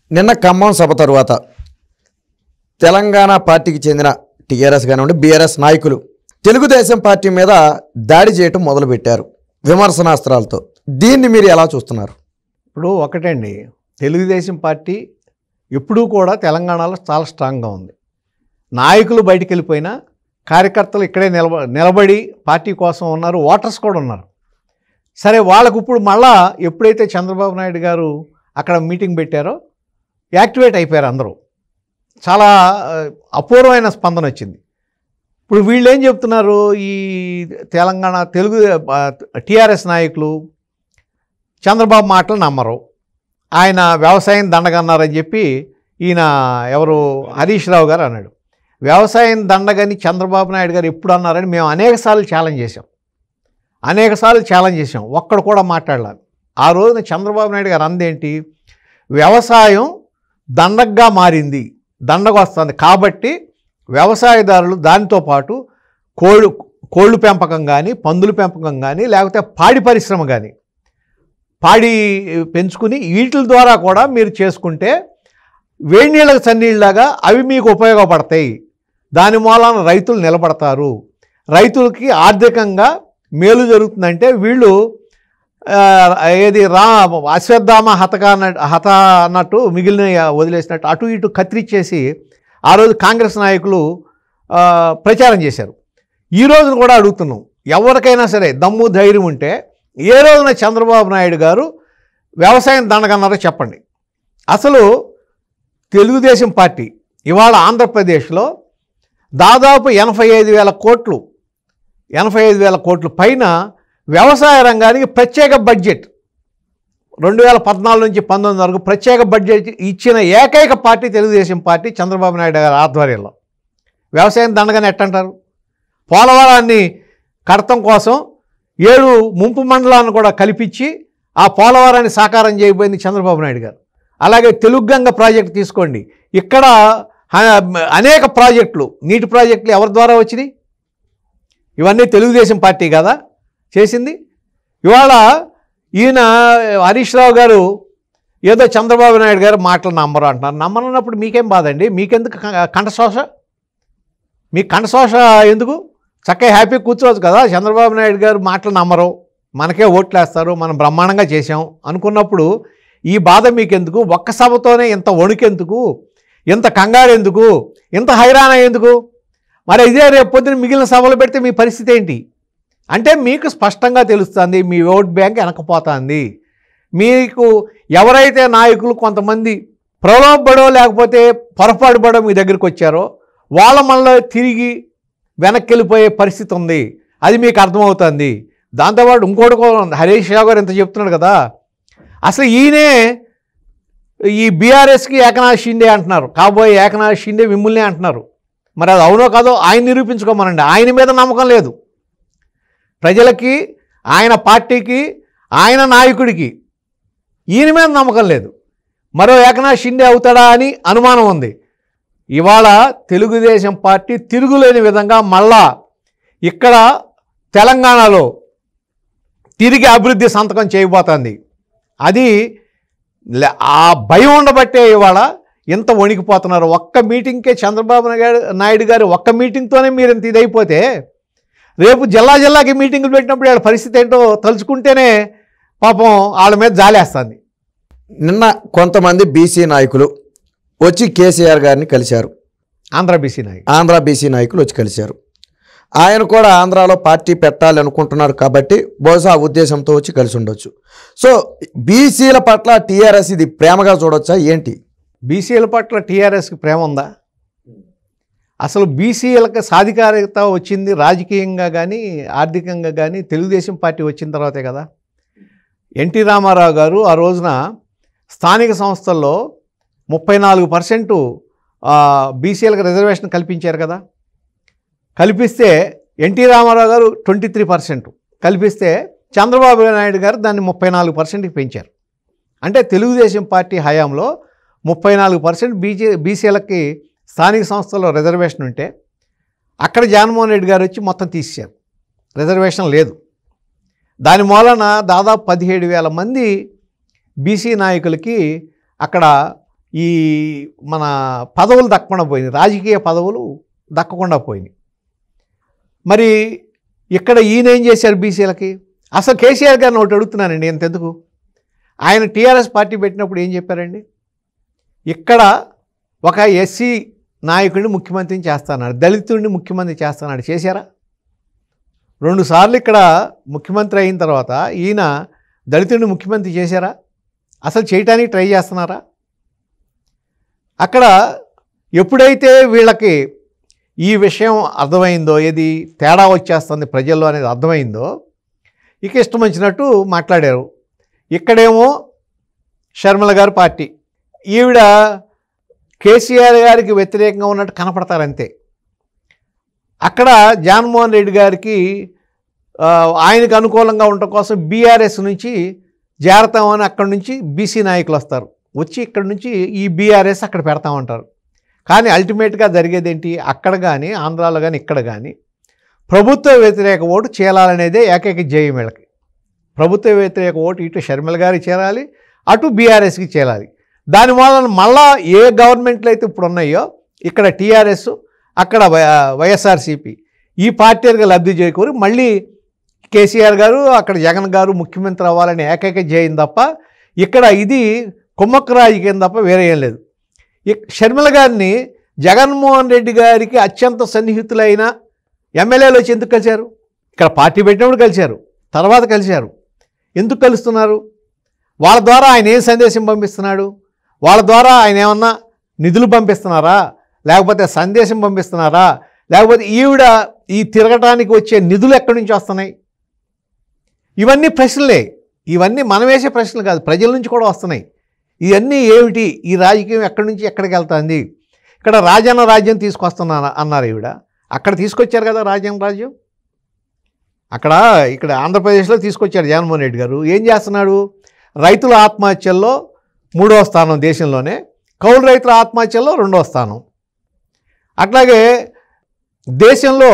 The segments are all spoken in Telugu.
నిన్న ఖమ్మం సభ తరువాత తెలంగాణ పార్టీకి చెందిన టీఆర్ఎస్ కానివ్వండి బీఆర్ఎస్ నాయకులు తెలుగుదేశం పార్టీ మీద దాడి చేయటం మొదలుపెట్టారు విమర్శనాస్త్రాలతో దీన్ని మీరు ఎలా చూస్తున్నారు ఇప్పుడు ఒకటండి తెలుగుదేశం పార్టీ ఎప్పుడూ కూడా తెలంగాణలో చాలా స్ట్రాంగ్గా ఉంది నాయకులు బయటికి వెళ్ళిపోయినా కార్యకర్తలు ఇక్కడే నిలబ నిలబడి పార్టీ కోసం ఉన్నారు ఓటర్స్ కూడా ఉన్నారు సరే వాళ్ళకు ఇప్పుడు మళ్ళా ఎప్పుడైతే చంద్రబాబు నాయుడు గారు అక్కడ మీటింగ్ పెట్టారో యాక్టివేట్ అయిపోయారు అందరూ చాలా ఆ, అపూర్వమైన స్పందన వచ్చింది ఇప్పుడు వీళ్ళు ఏం చెప్తున్నారు ఈ తెలంగాణ తెలుగు టీఆర్ఎస్ నాయకులు చంద్రబాబు మాటలు నమ్మరు ఆయన వ్యవసాయం దండగన్నారని చెప్పి ఈయన ఎవరు హరీష్ రావు గారు అన్నాడు వ్యవసాయం దండగని చంద్రబాబు నాయుడు గారు ఎప్పుడు అన్నారని మేము అనేకసార్లు ఛాలెంజ్ చేశాం అనేకసార్లు ఛాలెంజ్ చేశాం ఒక్కడు కూడా మాట్లాడలేదు ఆ రోజున చంద్రబాబు నాయుడు గారు అందేంటి వ్యవసాయం దండగగా మారింది దండగ వస్తుంది కాబట్టి వ్యవసాయదారులు దానితో పాటు కోళ్ళు కోళ్ళు పెంపకం కానీ పందుల పెంపకం కానీ లేకపోతే పాడి పరిశ్రమ కానీ పాడి పెంచుకుని వీటి ద్వారా కూడా మీరు చేసుకుంటే వేడి నీళ్ళకి చన్నీళ్ళలాగా అవి మీకు ఉపయోగపడతాయి దాని మూలాన రైతులు నిలబడతారు రైతులకి ఆర్థికంగా మేలు జరుగుతుందంటే వీళ్ళు ఆ, ఏది రా అశ్వత్థామ హతక అన్న హత అన్నట్టు మిగిలిన వదిలేసినట్టు అటు ఇటు కత్తిరించేసి ఆ రోజు కాంగ్రెస్ నాయకులు ఆ, ప్రచారం చేశారు ఈ రోజున కూడా అడుగుతున్నాం ఎవరికైనా సరే దమ్ము ధైర్యం ఉంటే ఏ రోజున చంద్రబాబు నాయుడు గారు వ్యవసాయం దండగన్నారో చెప్పండి అసలు తెలుగుదేశం పార్టీ ఇవాళ ఆంధ్రప్రదేశ్లో దాదాపు ఎనభై ఐదు వేల కోట్లు ఎనభై ఐదు వేల కోట్ల పైన వ్యవసాయ రంగానికి ప్రత్యేక బడ్జెట్ రెండు వేల పద్నాలుగు నుంచి పంతొమ్మిది వరకు ప్రత్యేక బడ్జెట్ ఇచ్చిన ఏకైక పార్టీ తెలుగుదేశం పార్టీ చంద్రబాబు నాయుడు గారి ఆధ్వర్యంలో వ్యవసాయం దండగానే ఎట్టంటారు పోలవరాన్ని కడతం కోసం ఏడు ముంపు మండలాలను కూడా కల్పించి ఆ పోలవరాన్ని సాకారం చేయబోయింది చంద్రబాబు నాయుడు గారు అలాగే తెలుగుగంగ ప్రాజెక్ట్ తీసుకోండి ఇక్కడ ఆ, అనేక ప్రాజెక్టులు నీటి ప్రాజెక్టులు ఎవరి ద్వారా వచ్చినాయి ఇవన్నీ తెలుగుదేశం పార్టీ కదా చేసింది ఇవాళ ఈయన హరీష్ రావు గారు ఏదో చంద్రబాబు నాయుడు గారు మాటలు నమ్మరు అంటున్నారు నమ్మనప్పుడు మీకేం బాధ అండి మీకెందుకు క- కంఠశోష మీ కంఠశోష ఎందుకు చక్కగా హ్యాపీ కూర్చోవచ్చు కదా చంద్రబాబు నాయుడు గారు మాటలు నమ్మరు మనకే ఓట్లు వేస్తారు మనం బ్రహ్మాండంగా చేసాం అనుకున్నప్పుడు ఈ బాధ మీకెందుకు ఒక్క సభతోనే ఇంత వణుకెందుకు ఇంత కంగారు ఎందుకు ఇంత హైరాణ ఎందుకు మరి ఇదే రేపు పొద్దున మిగిలిన సభలు పెడితే మీ పరిస్థితి ఏంటి అంటే మీకు స్పష్టంగా తెలుస్తుంది మీ ఓట్ బ్యాంక్ వెనకపోతుంది మీకు ఎవరైతే నాయకులు కొంతమంది ప్రలోభపడో లేకపోతే పొరపాటుపడో మీ దగ్గరికి వచ్చారో వాళ్ళ మనలో తిరిగి వెనక్కి వెళ్ళిపోయే పరిస్థితి ఉంది అది మీకు అర్థమవుతుంది దాంతోపాటు ఇంకోటి కూడా ఉంది హరీష్ రావు గారు ఇంత చెప్తున్నాడు కదా అసలు ఈయనే ఈ బీఆర్ఎస్కి ఏకనాథ్ షిండే అంటున్నారు కాబోయే ఏకనాథ్ షిండే మిమ్మల్ని అంటున్నారు మరి అది అవునో కాదో ఆయన నిరూపించుకోమనండి ఆయన మీద నమ్మకం లేదు ప్రజలకి ఆయన పార్టీకి ఆయన నాయకుడికి ఈయన మీద నమ్మకం లేదు మరో ఏకనాథ్ షిండే అవుతాడా అని అనుమానం ఉంది ఇవాళ తెలుగుదేశం పార్టీ తిరుగులేని విధంగా మళ్ళా ఇక్కడ తెలంగాణలో తిరిగి అభివృద్ధి సంతకం చేయబోతోంది అది లే- ఆ భయం ఉండబట్టే ఇవాళ ఇంత వణికిపోతున్నారు ఒక్క మీటింగ్కే చంద్రబాబు నాయుడు నాయుడు గారు ఒక్క మీటింగ్తోనే మీరు ఇంత ఇదైపోతే రేపు జిల్లా జిల్లాకి మీటింగులు పెట్టినప్పుడు వాళ్ళ పరిస్థితి ఏంటో తలుచుకుంటేనే పాపం వాళ్ళ మీద జాలేస్తుంది నిన్న కొంతమంది బీసీ నాయకులు వచ్చి కేసీఆర్ గారిని కలిశారు ఆంధ్ర బీసీ నాయకుడు ఆంధ్ర బీసీ నాయకులు వచ్చి కలిశారు ఆయన కూడా ఆంధ్రాలో పార్టీ పెట్టాలి అనుకుంటున్నారు కాబట్టి బహుశా ఆ ఉద్దేశంతో వచ్చి కలిసి ఉండొచ్చు సో బీసీల పట్ల టీఆర్ఎస్ ఇది ప్రేమగా చూడొచ్చా ఏంటి బీసీల పట్ల టీఆర్ఎస్కి ప్రేమ ఉందా అసలు బీసీలకు సాధికారికత వచ్చింది రాజకీయంగా కానీ ఆర్థికంగా కానీ తెలుగుదేశం పార్టీ వచ్చిన తర్వాతే కదా ఎన్టీ రామారావు గారు ఆ రోజున స్థానిక సంస్థల్లో ముప్పై నాలుగు పర్సెంటు బీసీలకు రిజర్వేషన్ కల్పించారు కదా కల్పిస్తే ఎన్టీ రామారావు గారు ట్వంటీ త్రీ పర్సెంట్ కల్పిస్తే చంద్రబాబు నాయుడు గారు దాన్ని ముప్పై నాలుగు పర్సెంట్కి పెంచారు అంటే తెలుగుదేశం పార్టీ హయాంలో ముప్పై నాలుగు పర్సెంట్ బీజే బీసీలకి స్థానిక సంస్థల్లో రిజర్వేషన్ ఉంటే అక్కడ జగన్మోహన్ రెడ్డి గారు వచ్చి మొత్తం తీసేశారు రిజర్వేషన్ లేదు దాని మూలన దాదాపు పదిహేడు వేల మంది బీసీ నాయకులకి అక్కడ ఈ మన పదవులు దక్కకుండా పోయినాయి రాజకీయ పదవులు దక్కకుండా పోయినాయి మరి ఇక్కడ ఈయన ఏం చేశారు బీసీలకి అసలు కేసీఆర్ గారిని ఒకటి అడుగుతున్నానండి ఎంతెందుకు ఆయన టీఆర్ఎస్ పార్టీ పెట్టినప్పుడు ఏం చెప్పారండి ఇక్కడ ఒక ఎస్సీ నాయకుడిని ముఖ్యమంత్రిని చేస్తాన్నాడు దళితుడిని ముఖ్యమంత్రి చేస్తానాడు చేశారా రెండుసార్లు ఇక్కడ ముఖ్యమంత్రి అయిన తర్వాత ఈయన దళితుడిని ముఖ్యమంత్రి చేశారా అసలు చేయటానికి ట్రై చేస్తున్నారా అక్కడ ఎప్పుడైతే వీళ్ళకి ఈ విషయం అర్థమైందో ఏది తేడా వచ్చేస్తుంది ప్రజల్లో అనేది అర్థమైందో ఇక ఇష్టం వచ్చినట్టు మాట్లాడారు ఇక్కడేమో షర్మిల గారి పార్టీ ఈవిడ కేసీఆర్ గారికి వ్యతిరేకంగా ఉన్నట్టు కనపడతారు అంతే అక్కడ జగన్మోహన్ రెడ్డి గారికి ఆ, ఆయనకు అనుకూలంగా ఉండటం కోసం బీఆర్ఎస్ నుంచి చేరతామని అక్కడి నుంచి బీసీ నాయకులు వస్తారు వచ్చి ఇక్కడ నుంచి ఈ బీఆర్ఎస్ అక్కడ పెడతామంటారు కానీ అల్టిమేట్గా జరిగేది ఏంటి అక్కడ కానీ ఆంధ్రాలో కానీ ఇక్కడ కానీ ప్రభుత్వ వ్యతిరేక ఓటు చేయాలనేదే ఏకైక జయం వీళ్ళకి ప్రభుత్వ వ్యతిరేక ఓటు ఇటు షర్మిల గారికి చేరాలి అటు బీఆర్ఎస్కి చేరాలి దానివల్ల మళ్ళా ఏ గవర్నమెంట్లు అయితే ఇప్పుడు ఉన్నాయో ఇక్కడ టీఆర్ఎస్ అక్కడ వై- వైఎస్ఆర్సీపీ ఈ పార్టీలకు లబ్ధి చేకూరి మళ్ళీ కేసీఆర్ గారు అక్కడ జగన్ గారు ముఖ్యమంత్రి అవ్వాలని ఏకైక జయం తప్ప ఇక్కడ ఇది కుమ్మక్క రాజకీయం తప్ప వేరే ఏం లేదు ఇక్- షర్మిల గారిని జగన్మోహన్ రెడ్డి గారికి అత్యంత సన్నిహితులైన ఎమ్మెల్యేలు వచ్చి ఎందుకు కలిశారు ఇక్కడ పార్టీ పెట్టినప్పుడు కలిశారు తర్వాత కలిశారు ఎందుకు కలుస్తున్నారు వాళ్ళ ద్వారా ఆయన ఏం సందేశం పంపిస్తున్నాడు వాళ్ళ ద్వారా ఆయన ఏమన్నా నిధులు పంపిస్తున్నారా లేకపోతే సందేశం పంపిస్తున్నారా లేకపోతే ఈవిడ ఈ తిరగటానికి వచ్చే నిధులు ఎక్కడి నుంచి వస్తున్నాయి ఇవన్నీ ప్రశ్నలే ఇవన్నీ మనం వేసే ప్రశ్నలు కాదు ప్రజల నుంచి కూడా వస్తున్నాయి ఇవన్నీ ఏమిటి ఈ రాజకీయం ఎక్కడి నుంచి ఎక్కడికి వెళ్తుంది ఇక్కడ రాజన్న రాజ్యం తీసుకొస్తున్నా అన్నారు ఈవిడ అక్కడ తీసుకొచ్చారు కదా రాజ్యం రాజ్యం అక్కడ ఇక్కడ ఆంధ్రప్రదేశ్లో తీసుకొచ్చారు జగన్మోహన్ రెడ్డి గారు ఏం చేస్తున్నాడు రైతుల ఆత్మహత్యల్లో మూడవ స్థానం దేశంలోనే కౌలు రైతుల ఆత్మహత్యల్లో రెండవ స్థానం అట్లాగే దేశంలో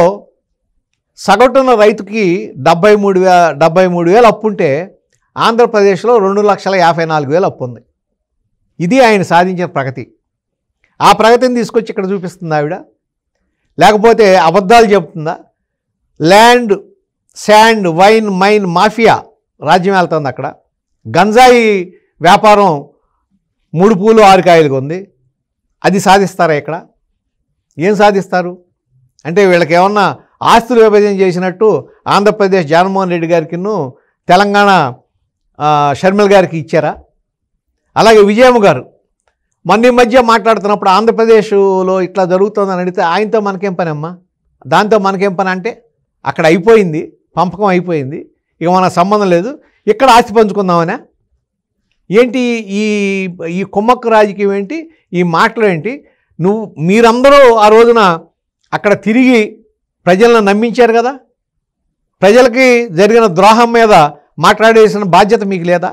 సగటున రైతుకి డెబ్బై మూడు వే డెబ్బై మూడు వేలు అప్పు ఉంటే ఆంధ్రప్రదేశ్లో రెండు లక్షల యాభై నాలుగు వేలు అప్పు ఉంది ఇది ఆయన సాధించిన ప్రగతి ఆ ప్రగతిని తీసుకొచ్చి ఇక్కడ చూపిస్తుంది ఆవిడ లేకపోతే అబద్ధాలు చెప్తుందా land sand wine mine mafia రాజ్యం వెళ్తుంది అక్కడ గంజాయి వ్యాపారం మూడు పూలు ఆరు కాయలుగా ఉంది అది సాధిస్తారా ఇక్కడ ఏం సాధిస్తారు అంటే వీళ్ళకి ఏమన్నా ఆస్తులు విభజన చేసినట్టు ఆంధ్రప్రదేశ్ జగన్మోహన్ రెడ్డి గారికిను తెలంగాణ ఆ, షర్మిల గారికి ఇచ్చారా అలాగే విజయమ్మ గారు మొన్న ఈ మధ్య మాట్లాడుతున్నప్పుడు ఆంధ్రప్రదేశ్లో ఇట్లా జరుగుతుందని అడిగితే ఆయనతో మనకేం పని అమ్మా దాంతో మనకేం పని అంటే అక్కడ అయిపోయింది పంపకం అయిపోయింది ఇక మన సంబంధం లేదు ఇక్కడ ఆస్తి పంచుకుందామనే ఏంటి ఈ ఈ కుమ్మక్కు రాజకీయం ఏంటి ఈ మాటలు ఏంటి నువ్వు మీరందరూ ఆ రోజున అక్కడ తిరిగి ప్రజలను నమ్మించారు కదా ప్రజలకి జరిగిన ద్రోహం మీద మాట్లాడేసిన బాధ్యత మీకు లేదా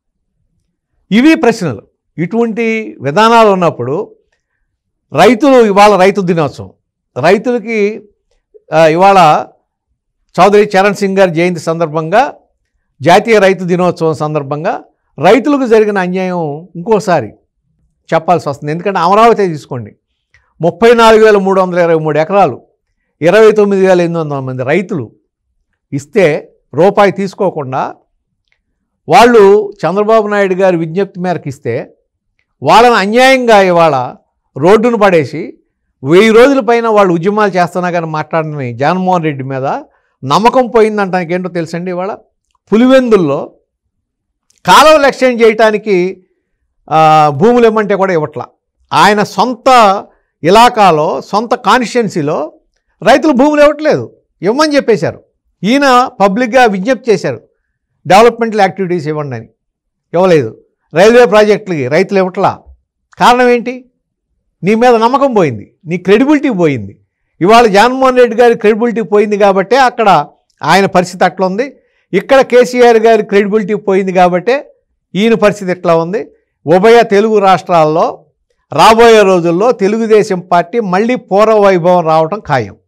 ఇవి ప్రశ్నలు ఇటువంటి విధానాలు ఉన్నప్పుడు రైతులు ఇవాళ రైతు దినోత్సవం రైతులకి ఆ, ఇవాళ చౌదరి చరణ్ సింగ్ గారి జయంతి సందర్భంగా జాతీయ రైతు దినోత్సవం సందర్భంగా రైతులకు జరిగిన అన్యాయం ఇంకోసారి చెప్పాల్సి వస్తుంది ఎందుకంటే అమరావతి తీసుకోండి ముప్పై నాలుగు వేల మూడు వందల ఇరవై మూడు ఎకరాలు ఇరవై తొమ్మిది వేల ఎనిమిది వందల మంది రైతులు ఇస్తే రూపాయి తీసుకోకుండా వాళ్ళు చంద్రబాబు నాయుడు గారి విజ్ఞప్తి మేరకు ఇస్తే వాళ్ళని అన్యాయంగా ఇవాళ రోడ్డును పడేసి వెయ్యి రోజుల పైన వాళ్ళు ఉద్యమాలు చేస్తున్నా కానీ మాట్లాడిన జగన్మోహన్ రెడ్డి మీద నమ్మకం పోయిందంటానికి ఏంటో తెలుసండి ఇవాళ పులివెందుల్లో కాలువలు ఎక్స్చేంజ్ చేయటానికి ఆ, భూములు ఇవ్వమంటే కూడా ఇవ్వట్లా ఆయన సొంత ఇలాకాలో సొంత కాన్స్టిట్యున్సీలో రైతులు భూములు ఇవ్వట్లేదు ఇవ్వమని చెప్పేశారు ఈయన పబ్లిక్గా విజ్ఞప్తి చేశారు డెవలప్మెంటల్ యాక్టివిటీస్ ఇవ్వండి అని ఇవ్వలేదు రైల్వే ప్రాజెక్టులకి రైతులు ఇవ్వట్లా కారణం ఏంటి నీ మీద నమ్మకం పోయింది నీ క్రెడిబిలిటీ పోయింది ఇవాళ జగన్మోహన్ రెడ్డి గారి క్రెడిబిలిటీ పోయింది కాబట్టే అక్కడ ఆయన పరిస్థితి అట్లా ఉంది ఇక్కడ కేసీఆర్ గారి క్రెడిబిలిటీ పోయింది కాబట్టే ఈయన పరిస్థితి ఎట్లా ఉంది ఉభయ తెలుగు రాష్ట్రాల్లో రాబోయే రోజుల్లో తెలుగుదేశం పార్టీ మళ్ళీ పూర్వ వైభవం రావటం ఖాయం